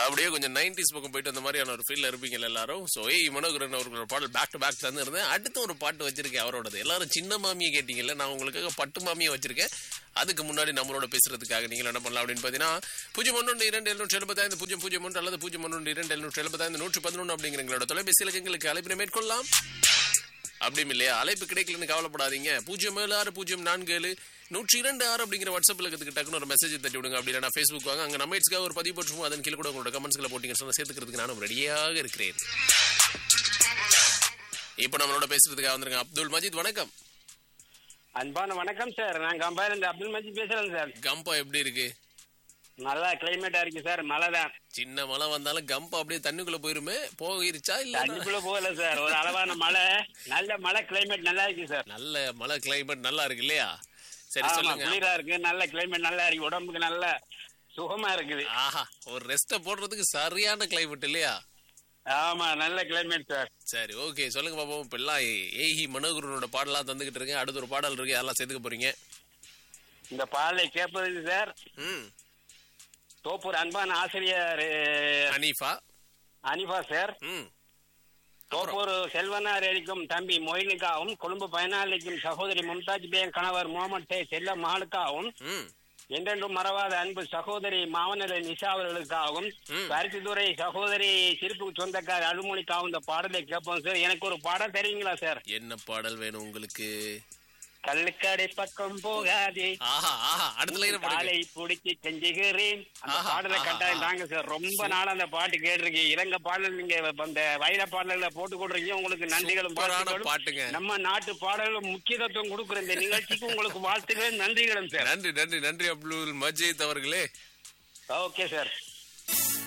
அப்படியே கொஞ்சம் நைன்டிஸ் பக்கம் போயிட்டு அந்த மாதிரியான ஒரு ஃபீல்ல இருப்பீங்க எல்லாரும் ஸோ ஏய் மனோகரன் அவர்களோட பாடல் பேக் டு பேக் தந்து இருந்தேன் அடுத்து ஒரு பாட்டு வச்சிருக்கேன் அவரோடது எல்லாரும் சின்ன மாமியை கேட்டீங்கல்ல நான் உங்களுக்காக பட்டு மாமியை வச்சிருக்கேன் அதுக்கு முன்னாடி நம்மளோட பேசுறதுக்காக நீங்கள் என்ன பண்ணலாம் அப்படின்னு பார்த்தீங்கன்னா பூஜ்ஜியம் ஒன்று இரண்டு எழுநூற்றி எழுபத்தைந்து பூஜ்ஜியம் பூஜ்ஜியம் ஒன்று அல்லது பூஜ்ஜியம் ஒன்று இரண்டு எழுநூற்றி எழுபத்தைந்து நூற்றி பதினொன்று அப்படிங்கிற எங்களோட தொலைபேசி இலக்கங்களுக்கு அழைப்பினை மேற்கொள்ளலாம் அப்படியும் இல்லையா அழைப்பு கிடைக்கலன்னு கவலைப்படாதீங்க பூஜ்ஜியம் ஏழு ஆறு பூஜ்ஜியம் நான்கு ஏழு நூற்றி இரண்டு ஆறு அப்படிங்கிற வாட்ஸ்அப் இலக்கத்துக்கு டக்குனு ஒரு மெசேஜ் தட்டி விடுங்க அப்படி நான் ஃபேஸ்புக் வாங்க அங்கே நம்ம இட்ஸ்க்காக ஒரு பதிவு போட்டுருவோம் அதன் கீழே கூட உங்களோட கமெண்ட்ஸ்களை போட்டிங்க சொன்ன சேர்த்துக்கிறதுக்கு நானும் ரெடியாக இருக்கிறேன் இப்போ நம்மளோட பேசுறதுக்காக வந்துருங்க அப்துல் மஜித் வணக்கம் அன்பான வணக்கம் சார் நான் கம்பாயில இருந்து அப்துல் மஜித் பேசுறேன் சார் கம்பா எப்படி இருக்கு நல்லா கிளைமேட்டா இருக்கு சார் மழை தான் சின்ன மழை வந்தாலும் கம்பா அப்படியே தண்ணிக்குள்ள போயிருமே போயிருச்சா இல்ல தண்ணிக்குள்ள போகல சார் ஒரு அளவான மழை நல்ல மழை கிளைமேட் நல்லா இருக்கு சார் நல்ல மழை கிளைமேட் நல்லா இருக்கு இல்லையா சரி ஆமா சொல்லுங்க குளிரா இருக்கு நல்ல கிளைமேட் நல்லா இருக்கு உடம்புக்கு நல்ல சுகமா இருக்குது ஆஹா ஒரு ரெஸ்ட போடுறதுக்கு சரியான கிளைமேட் இல்லையா ஆமா நல்ல கிளைமேட் சார் சரி ஓகே சொல்லுங்க பாப்போம் இப்ப எல்லாம் ஏஹி மனோகரனோட பாடலாம் தந்துகிட்டு இருக்கேன் அடுத்த ஒரு பாடல் இருக்கு அதெல்லாம் சேர்த்துக்க போறீங்க இந்த பாடலை கேட்பதுக்கு சார் ம் தோப்பூர் அன்பான ஆசிரியர் அஹ், ஹனீஃபா அனிஃபா சார் ம் தோப்பூர் செல்வனார் அளிக்கும் தம்பி மொயினுக்காகவும் கொழும்பு பயனாளிக்கும் சகோதரி மும்தாஜ் பேன் கணவர் முகமது சே செல்ல மகளுக்காகவும் ம் என்றென்றும் மறவாத அன்பு சகோதரி மாவனர நிஷா அவர்களுக்காகவும் ம். பரிசுத்துறை சகோதரி சிரிப்புக்கு சொந்தக்கார அழுமொழிக்காகவும் இந்த பாடலை கேட்போம் சார் எனக்கு ஒரு பாடம் தெரியுங்களா சார் என்ன பாடல் வேணும் உங்களுக்கு கள்ளுக்கடை பக்கம் போகாதே ஆஹா ஆஹா அடுத்த லைன் பாடுங்க காலை பிடிச்சி செஞ்சுகிறேன் அந்த ஆஹா, பாடலை ஆஹா, கட்டாயம் ஆஹா. தாங்க சார் ரொம்ப நாளா அந்த பாட்டு கேட்டிருக்கீங்க இலங்கை பாடல் நீங்க அந்த வயல பாடல்களை போட்டு கொடுறீங்க உங்களுக்கு நன்றிகளும் சூப்பரான வாழ்த்துக்களும். பாட்டுங்க. நம்ம நாட்டு பாடல்களும் முக்கியத்துவம் கொடுக்குற இந்த நிகழ்ச்சிக்கு உங்களுக்கு வாழ்த்துக்களும் நன்றிகளும் சார் நன்றி நன்றி நன்றி அப்துல் மஜீத் அவர்களே ஓகே சார்